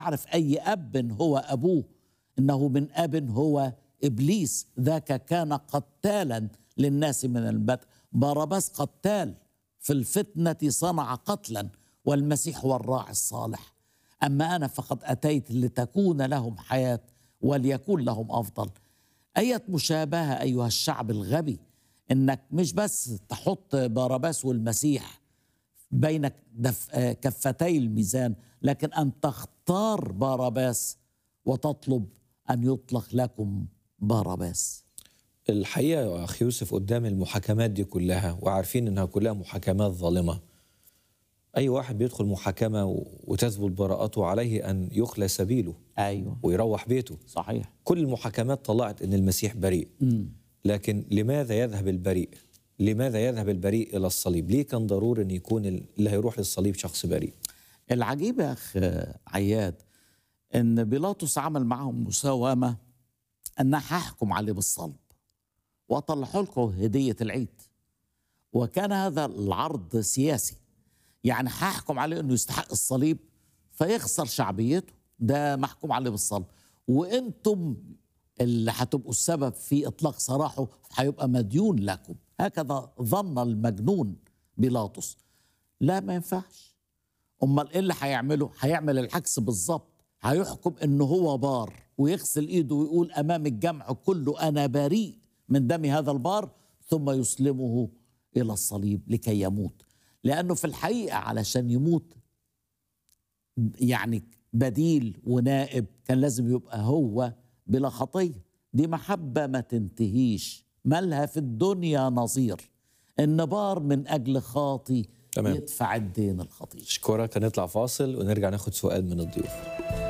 أعرف أي أب هو أبوه إنه من أب هو إبليس ذاك كان قتالا للناس من البدء بارباس قتال في الفتنة صنع قتلا والمسيح هو الراعي الصالح أما أنا فقد أتيت لتكون لهم حياة وليكون لهم أفضل أية مشابهة أيها الشعب الغبي إنك مش بس تحط بارباس والمسيح بين دف... كفتي الميزان لكن أن تختار بارباس وتطلب أن يطلق لكم بارباس الحقيقه يا اخي يوسف قدام المحاكمات دي كلها وعارفين انها كلها محاكمات ظالمه اي واحد بيدخل محاكمه و- وتثبت براءته عليه ان يخلى سبيله أيوه ويروح بيته صحيح كل المحاكمات طلعت ان المسيح بريء لكن لماذا يذهب البريء لماذا يذهب البريء الى الصليب ليه كان ضروري ان يكون اللي هيروح للصليب شخص بريء العجيب يا أخ عياد إن بيلاطس عمل معهم مساومة أن هحكم عليه بالصلب وأطلعوا لكم هدية العيد وكان هذا العرض سياسي يعني هحكم عليه أنه يستحق الصليب فيخسر شعبيته ده محكوم عليه بالصلب وانتم اللي هتبقوا السبب في اطلاق سراحه هيبقى مديون لكم هكذا ظن المجنون بيلاطس لا ما ينفعش امال ايه اللي هيعمله هيعمل العكس بالظبط هيحكم انه هو بار ويغسل ايده ويقول امام الجمع كله انا بريء من دم هذا البار ثم يسلمه الى الصليب لكي يموت لانه في الحقيقه علشان يموت يعني بديل ونائب كان لازم يبقى هو بلا خطيه دي محبه ما تنتهيش مالها في الدنيا نظير ان بار من اجل خاطي تمام. يدفع الدين الخطير اشكرك هنطلع فاصل ونرجع ناخد سؤال من الضيوف